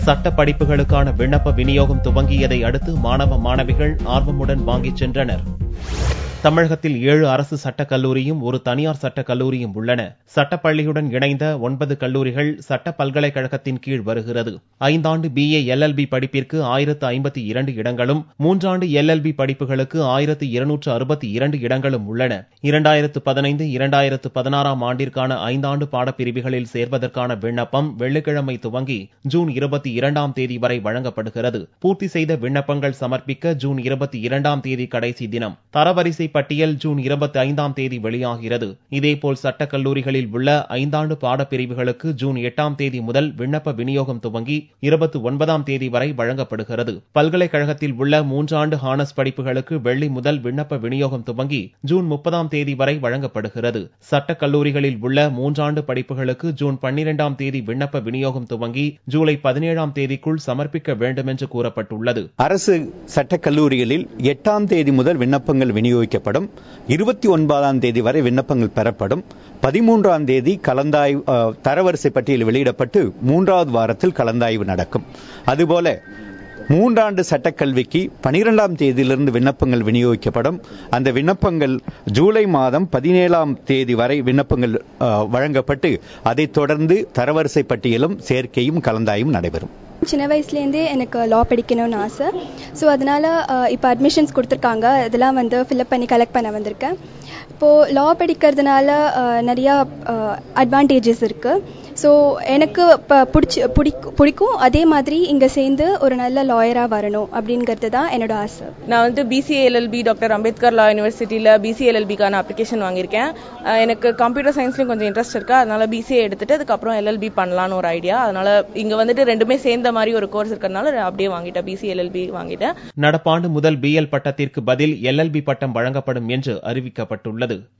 சட்ட படிப்புகளுக்கான விண்ணப்ப விநியோகம் துவங்கியதை அடுத்து மாணவ மாணவிகள் ஆர்வமுடன் வாங்கிச் சென்றனர் தமிழகத்தில் ஏழு அரசு சட்டக் கல்லூரியும் ஒரு தனியார் சட்டக் கல்லூரியும் உள்ளன சட்டப்பள்ளியுடன் இணைந்த ஒன்பது கல்லூரிகள் சட்ட பல்கலைக்கழகத்தின் கீழ் வருகிறது ஐந்தாண்டு பிஏ எல்எல்பி படிப்பிற்கு ஆயிரத்து ஐம்பத்தி இரண்டு இடங்களும் மூன்றாண்டு எல்எல்பி படிப்புகளுக்கு ஆயிரத்து இருநூற்று அறுபத்தி இரண்டு இடங்களும் உள்ளன இரண்டாயிரத்து பதினைந்து இரண்டாயிரத்து பதினாறாம் ஆண்டிற்கான ஐந்தாண்டு பாடப்பிரிவுகளில் சேர்வதற்கான விண்ணப்பம் வெள்ளிக்கிழமை துவங்கி ஜூன் இருபத்தி இரண்டாம் தேதி வரை வழங்கப்படுகிறது பூர்த்தி செய்த விண்ணப்பங்கள் சமர்ப்பிக்க ஜூன் இருபத்தி இரண்டாம் தேதி கடைசி தினம் தரவரிசை பட்டியல் ஜூன் இருபத்தி ஐந்தாம் தேதி வெளியாகிறது இதேபோல் சட்டக் கல்லூரிகளில் உள்ள ஐந்தாண்டு பாடப்பிரிவுகளுக்கு ஜூன் எட்டாம் தேதி முதல் விண்ணப்ப விநியோகம் துவங்கி இருபத்தி ஒன்பதாம் தேதி வரை வழங்கப்படுகிறது பல்கலைக்கழகத்தில் உள்ள மூன்றாண்டு ஹானஸ் படிப்புகளுக்கு வெள்ளி முதல் விண்ணப்ப விநியோகம் துவங்கி ஜூன் முப்பதாம் தேதி வரை வழங்கப்படுகிறது சட்டக் கல்லூரிகளில் உள்ள மூன்றாண்டு படிப்புகளுக்கு ஜூன் பன்னிரெண்டாம் தேதி விண்ணப்ப விநியோகம் துவங்கி ஜூலை பதினேழாம் தேதிக்குள் சமர்ப்பிக்க வேண்டும் என்று கூறப்பட்டுள்ளது அரசு சட்டக் கல்லூரிகளில் எட்டாம் தேதி முதல் விண்ணப்பங்கள் விநியோகிக்கப்படும் இருபத்தி ஒன்பதாம் தேதி வரை விண்ணப்பங்கள் பெறப்படும் பதிமூன்றாம் தேதி கலந்தாய்வு அஹ், தரவரிசை பட்டியல் வெளியிடப்பட்டு மூன்றாவது வாரத்தில் கலந்தாய்வு நடக்கும் அதுபோல மூன்றாண்டு சட்டக்கல்விக்கு பனிரெண்டாம் தேதியிலிருந்து விண்ணப்பங்கள் விநியோகிக்கப்படும் அந்த விண்ணப்பங்கள் ஜூலை மாதம் பதினேழாம் தேதி வரை விண்ணப்பங்கள் அஹ், வழங்கப்பட்டு அதைத் தொடர்ந்து தரவரிசை பட்டியலும் சேர்க்கையும் கலந்தாய்வும் நடைபெறும் சின்ன வயசுலேருந்தே எனக்கு லா படிக்கணும்னு ஆசை ஸோ அதனால் இப்போ அட்மிஷன்ஸ் கொடுத்துருக்காங்க இதெல்லாம் வந்து ஃபில்அப் பண்ணி கலெக்ட் பண்ண வந்திருக்கேன் இப்போது லா படிக்கிறதுனால அஹ், நிறையா அட்வான்டேஜஸ் இருக்குது ஸோ எனக்கு இப்போ பிடிச்சி பிடிக்கும் பிடிக்கும் அதே மாதிரி இங்கே சேர்ந்து ஒரு நல்ல லாயராக வரணும் அப்படிங்கிறது தான் என்னோட ஆசை நான் வந்து BCA LLB doctor Ambedkar law யூனிவர்சிட்டியில் பிசிஏ எல்எல்பிக்கான அப்ளிகேஷன் வாங்கியிருக்கேன் அஹ் எனக்கு கம்ப்யூட்டர் சயின்ஸ்லையும் கொஞ்சம் இன்ட்ரெஸ்ட் இருக்கு அதனால பிசிஏ எடுத்துட்டு அதுக்கப்புறம் எல்எல்பி பண்ணலான்னு ஒரு ஐடியா அதனால இங்க வந்துட்டு ரெண்டுமே சேர்ந்த மாதிரி ஒரு கோர்ஸ் இருக்கிறதுனால அப்படியே வாங்கிட்டேன் பிசிஏ எல்எல்பி வாங்கிட்டேன் நடப்பாண்டு முதல் பிஎல் பட்டத்திற்கு பதில் எல்எல்பி பட்டம் வழங்கப்படும் என்று அறிவிக்கப்பட்டுள்ளது